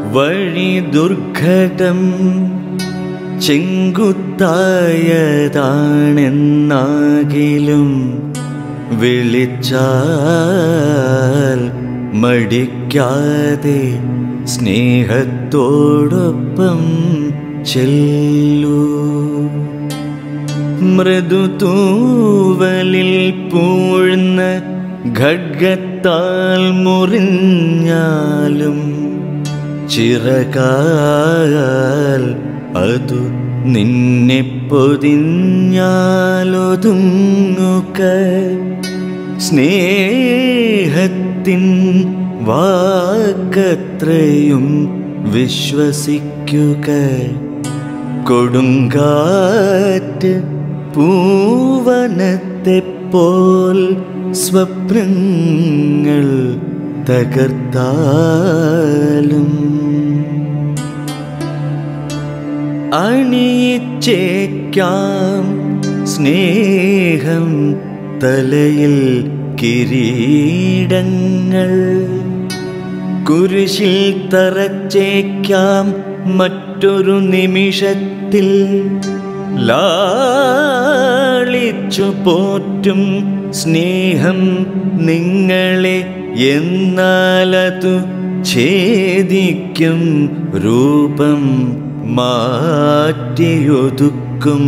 വഴി ദുർഘടം ചെങ്കുത്തായതാണെന്നാകിലും വിളിച്ചാൽ മടിക്കാതെ സ്നേഹത്തോടൊപ്പം ചെല്ലൂ മൃദുതൂവലിൽ പൂഴ്ന്ന ഖഡ്ഗത്താൽ മുറിഞ്ഞാലും ചിറകാൽ അതു നിന്നെ പൊതിഞ്ഞാലൊതുങ്ങുക സ്നേഹത്തിൻ വാക്കത്രയും വിശ്വസിക്കുക കൊടുങ്കാറ്റ് പൂവനത്തെ പോൽ സ്വപ്നങ്ങൾ തകർത്താലും അണിയിച്ചേക്കാം സ്നേഹം തലയിൽ കിരീടങ്ങൾ കുരിശിൽ തറച്ചേക്കാം മറ്റൊരു നിമിഷത്തിൽ ലാളിച്ചു പോറ്റും സ്നേഹം നിങ്ങളെ എന്നാലതു ഛേദിക്കും രൂപം മാറ്റിയൊതുക്കും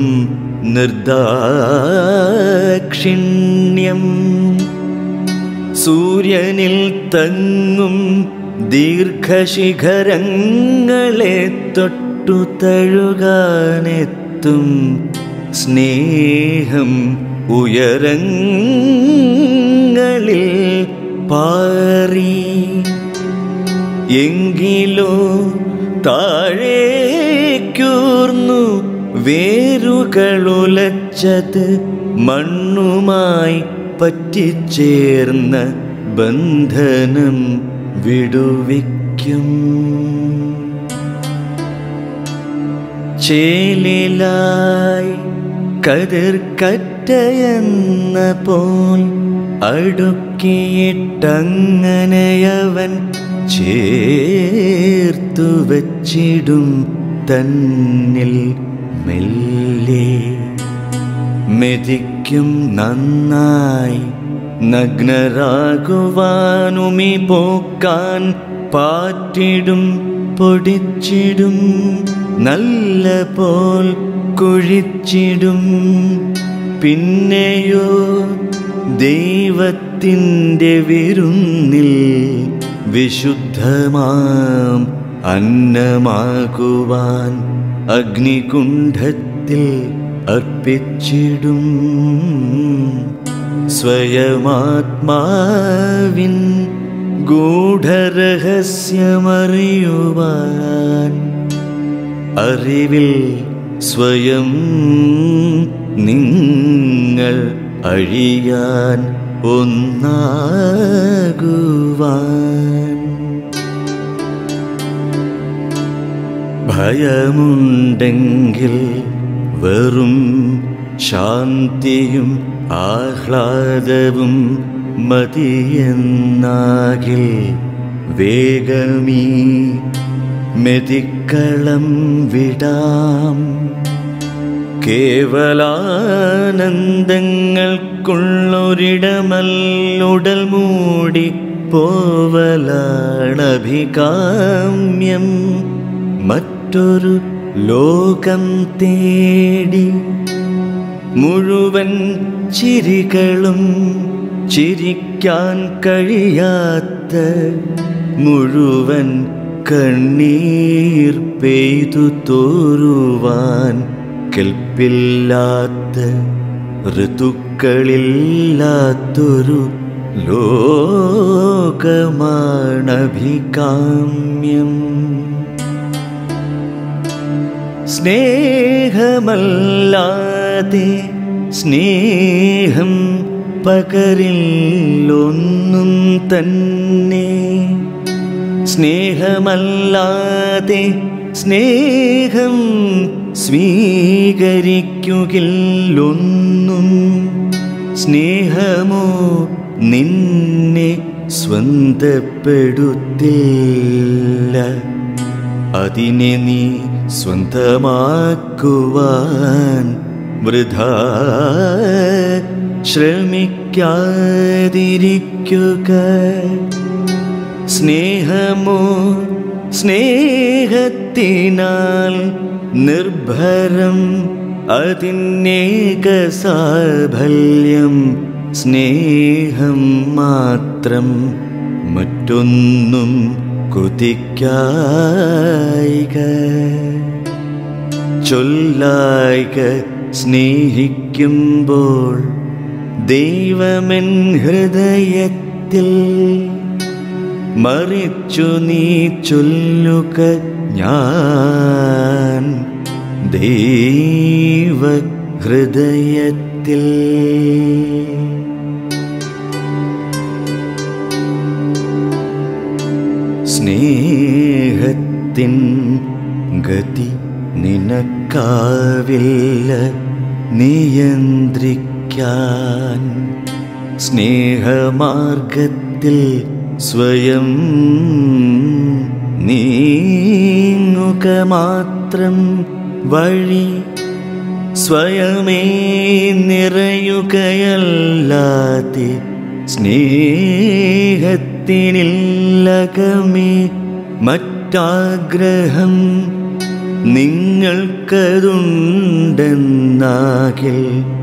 നിർദാക്ഷിണ്യം സൂര്യനിൽ തങ്ങും ദീർഘശിഖരങ്ങളെ തൊട്ടു തഴുകാനെത്തും സ്നേഹം ഉയരങ്ങളിൽ പാറി എങ്കിലോ താഴേക്കൂർന്നു വേരുകളുലച്ചത് മണ്ണുമായി പറ്റിച്ചേർന്ന ബന്ധനം വിടുവിക്കും ചേലിലായി കതിർക്കറ്റയെന്ന പോൽ അടുക്കിയിട്ടങ്ങനെയവൻ ചേർത്തു വച്ചിടും തന്നിൽ മെല്ലെ മെതിക്കും നന്നായി നഗ്നരാകുവാനുമി പോക്കാൻ പാറ്റിടും പൊടിച്ചിടും നല്ല പോൽ കുഴിച്ചിടും പിന്നെയോ ദൈവത്തിൻ്റെ വിരുന്നിൽ വിശുദ്ധമാം അന്നമാകുവാൻ അഗ്നികുണ്ഠത്തിൽ അർപ്പിച്ചിടും സ്വയമാത്മാവിൻ ഗൂഢരഹസ്യമറിയുവാൻ അറിവിൽ സ്വയം നിങ്ങൾ അഴിയാൻ ഒന്നാകുവാൻ ഭയമുണ്ടെങ്കിൽ വെറും ശാന്തിയും ആഹ്ലാദവും മതിയെന്നാകിൽ വേഗമീ മെതിക്കളം വിടാം കേവലാനന്ദങ്ങൾക്കുള്ളൊരിടമല്ലുടൽ മൂടി പോവലാണഭികാമ്യം മറ്റൊരു ലോകം തേടി മുഴുവൻ ചിരികളും ചിരിക്കാൻ കഴിയാത്ത മുഴുവൻ കണ്ണീർ പെയ്തു തോരുവാൻ കെൽപ്പില്ലാത്ത ഋതുക്കളില്ലാത്തൊരു ലോകമാണഭികാമ്യം സ്നേഹമല്ലാതെ സ്നേഹം പകരില്ലൊന്നും തന്നെ സ്നേഹമല്ലാതെ സ്നേഹം സ്വീകരിക്കുകില്ലൊന്നും സ്നേഹമോ നിന്നെ സ്വന്തപ്പെടുത്തില്ല അതിനെ നീ സ്വന്തമാക്കുവാൻ വൃഥ ശ്രമിക്കാതിരിക്കുക സ്നേഹമോ സ്നേഹത്തിനാൽ നിർഭരം അതിനേക സാഫല്യം സ്നേഹം മാത്രം മറ്റൊന്നും കുതിക്കായിക ചൊല്ലായിക സ്നേഹിക്കുമ്പോൾ ദൈവമെൻ ഹൃദയത്തിൽ മറിച്ചു നീ ചൊല്ലുക ഞാൻ ദൈവ ഹൃദയത്തിൽ സ്നേഹത്തിൻ ഗതി നിനക്കാവില്ല നിയന്ത്രിക്കാൻ സ്നേഹമാർഗത്തിൽ സ്വയം നീങ്ങുക മാത്രം വഴി സ്വയമേ നിറയുകയല്ലാതെ സ്നേഹത്തിനില്ലകമേ മറ്റാഗ്രഹം നിങ്ങൾക്കതുണ്ടെന്നാകിൽ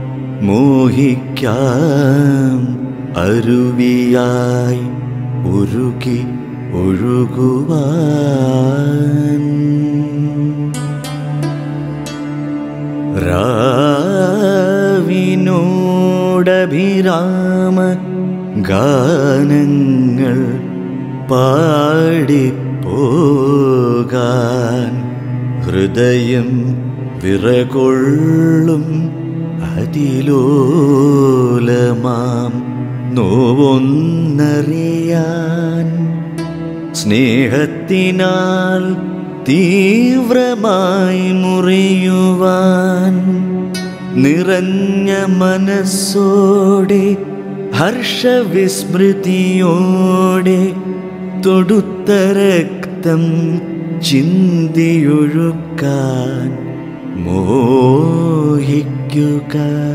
മോഹിക്കാം അരുവിയായി ഉരുകി ഒഴുകുവാൻ രാവിനോടഭിരാമ ഗാനങ്ങൾ പാടിപ്പോകാൻ ഹൃദയം വിറകൊള്ളും അതിലോലമാം നോവൊന്നറിയാൻ സ്നേഹത്തിനാൽ തീവ്രമായി മുറിയുവാൻ നിറഞ്ഞ മനസ്സോടെ ഹർഷവിസ്മൃതിയോടെ തൊടുത്ത രക്തം ചിന്തിയൊഴുക്കാൻ മോഹിക്കുക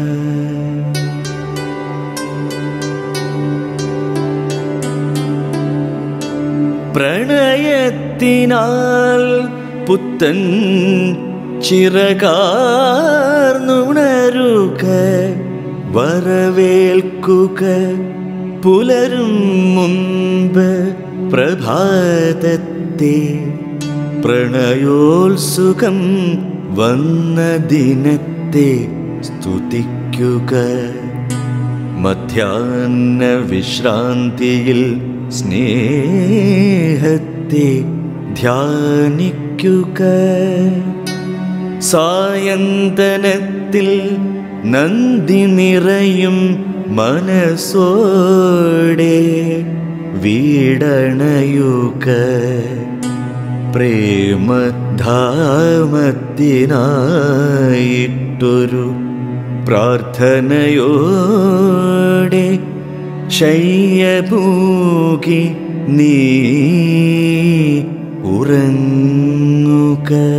പ്രണയത്തിനാൽ പുത്തൻ ചിറകാർന്നുണരുക വരവേൽക്കുക പുലരും മുമ്പ് പ്രഭാതത്തെ പ്രണയോത്സുകം വന്ന ദിനത്തെ സ്തുതിക്കുക മധ്യാഹ്ന വിശ്രാന്തിയിൽ സ്നേഹത്തെ ധ്യാനിക്കുക സായന്തനത്തിൽ നന്ദി നിറയും മനസ്സോടെ വീടണയുക പ്രേമധാമത്തിനായിട്ടൊരു പ്രാർത്ഥനയോടെ ശയ്യഭൂകി നീ ഉറങ്ങുക